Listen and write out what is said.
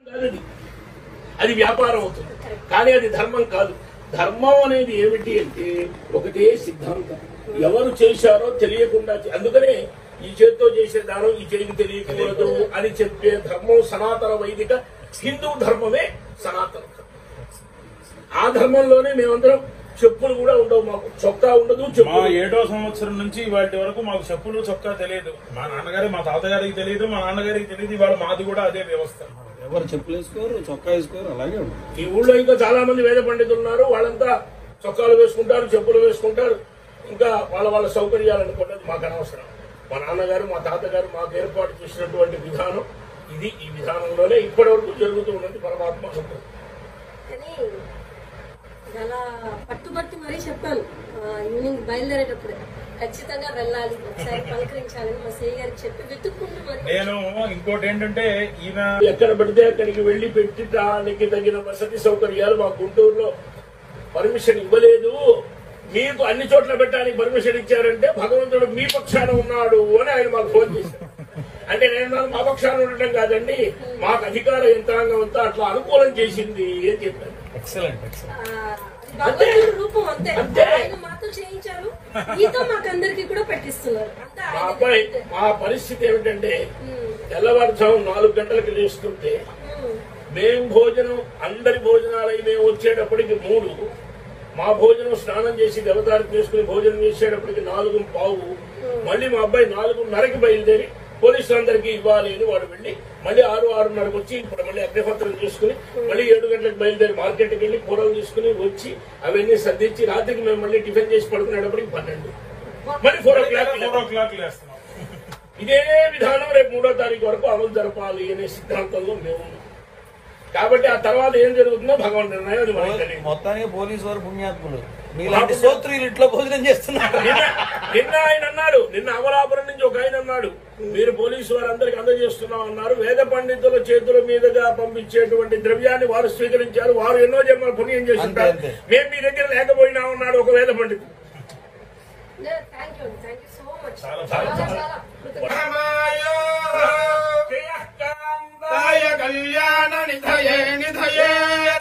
కాదు అది. అది వ్యాపారం అవుతుంది కానీ అది ధర్మం కాదు ధర్మం అనేది ఏమిటి అంటే ఒకటే సిద్ధాంతం ఎవరు చేశారో తెలియకుండా చే- అందుకనే ఈ చేతితో చేసే దానం ఈ చేతికి తెలియకూడదు అని చెప్పే ధర్మం సనాతన వైదిక హిందూ ధర్మమే సనాతన ధర్మం. ఆ ధర్మంలోనే మేమందరం చెప్పులు కూడా ఉండవు మాకు చొక్కా ఉండదు మా చెప్పులు ఏడో సంవత్సరం నుంచి వాటి వరకు మాకు చెప్పులు చొక్కా తెలియదు మా నాన్నగారి మా తాతగారికి తెలియదు మా నాన్నగారికి తెలియదు ఇవాళ మాది కూడా అదే వ్యవస్థ ఎవరు చెప్పులు వేసుకోరు చొక్కా వేసుకోరు అలాగే ఉంటుంది ఈ ఊళ్ళో ఇంకా చాలా మంది వేద పండితులు ఉన్నారు వాళ్ళంతా చొక్కాలు వేసుకుంటారు చెప్పులు వేసుకుంటారు ఇంకా వాళ్ళ వాళ్ళ సౌకర్యాలు అనుకున్నది మాకు అనవసరం మా నాన్నగారు మా తాతగారు మాకు ఏర్పాటు చేసినటువంటి విధానం ఇది ఈ విధానంలోనే ఇప్పటి వరకు జరుగుతూ ఉన్నది పరమాత్మ అనుగ్రహం. కానీ అలా పట్టుబట్టి మరీ చెప్పాను ఆ, ఈవినింగ్ బయలుదేరేటప్పుడు ఖచ్చితంగా వెళ్ళాలి ఒకసారి పలకరించాలని మా సేయి గారికి చెప్పి వెతుక్కుంటూ మరి నేను ఇంకోటి ఏంటంటే ఈయన ఎక్కడ పడితే అక్కడికి వెళ్లి పెట్టడానికి తగిన వసతి సౌకర్యాలు మా గుంటూరులో పర్మిషన్ ఇవ్వలేదు మీకు అన్ని చోట్ల పెట్టడానికి పర్మిషన్ ఇచ్చారంటే భగవంతుడు మీ పక్షాన ఉన్నాడు అని ఆయన మాకు ఫోన్ చేశారు అంటే నేను అన్నాను, మా పక్షాన ఉండటం కాదండి మాకు అధికార యంత్రాంగం అంతా అట్లా అనుకూలం చేసింది అని చెప్పాను ఎక్సలెంట్ ఎక్సలెంట్ ఆ, అది భగవంతుడి రూపం అంతే అంతే. ఆయన మాతో చేయించారు మీతో మాకందరికి కూడా పెట్టిస్తున్నారు అంతే మా ఆయన అబ్బాయి మా పరిస్థితి ఏమిటంటే ఉమ్, తెల్లవారుజాము నాలుగు గంటలకు లేస్తుంటే ఉమ్, మేం భోజనం అందరి భోజనాలై మేము వచ్చేటప్పటికి మూడు మా భోజనం స్నానం చేసి దేవతారికి చేసుకుని భోజనం చేసేటప్పటికి నాలుగు పావు మళ్ళీ మా అబ్బాయి నాలుగున్నరకి బయలుదేరి పోలీసులందరికీ ఇవ్వాలి అని వాడు వెళ్ళి మళ్ళీ ఆరు ఆరున్నరకు వచ్చి ఇప్పుడు మళ్ళీ అగ్నిహోత్రం చేసుకుని మళ్ళీ ఏడు గంటలకు బయలుదేరి మార్కెట్కి వెళ్ళి కూరలు తీసుకుని వచ్చి అవన్నీ సర్దించి రాత్రికి మేము మళ్ళీ టిఫిన్ చేసి పడుకునేటప్పటికి పన్నెండు మళ్ళీ four o'clock four o'clock లేస్తున్నాం ఇదే విధానం రేపు మూడో తారీఖు వరకు అమలు జరపాలి అనే సిద్ధాంతంలో మేము ఉన్నాం. కాబట్టి ఆ తర్వాత ఏం జరుగుతుందో భగవాన్ నిర్ణయం అది మనకి తెలియదు. మొత్తానికి పోలీసు వారు పుణ్యాత్ములు మీలాంటి సోత్రులు ఇంట్లో భోజనం చేస్తున్నారు నిన్న నిన్న ఆయన అన్నాడు నిన్న అమలాపురం నుంచి ఒక ఆయన అన్నాడు మీరు పోలీసు వారందరికి అందజేస్తున్నాం అన్నారు వేద పండితుల చేతుల మీదుగా పంపించేటువంటి ద్రవ్యాన్ని వారు స్వీకరించారు వారు ఎన్నో జన్మలు పుణ్యం చేస్తుంటారు అంతే, అంతే. మేము మీ దగ్గర లేకపోయినా ఉన్నాడు ఒక వేద పండితుడు thank you thank you so much చాలా, చాలా చాలా, చాలా కృతజ్ఞతలు. రామాయ కళ్యాణ నిధయే నిధయే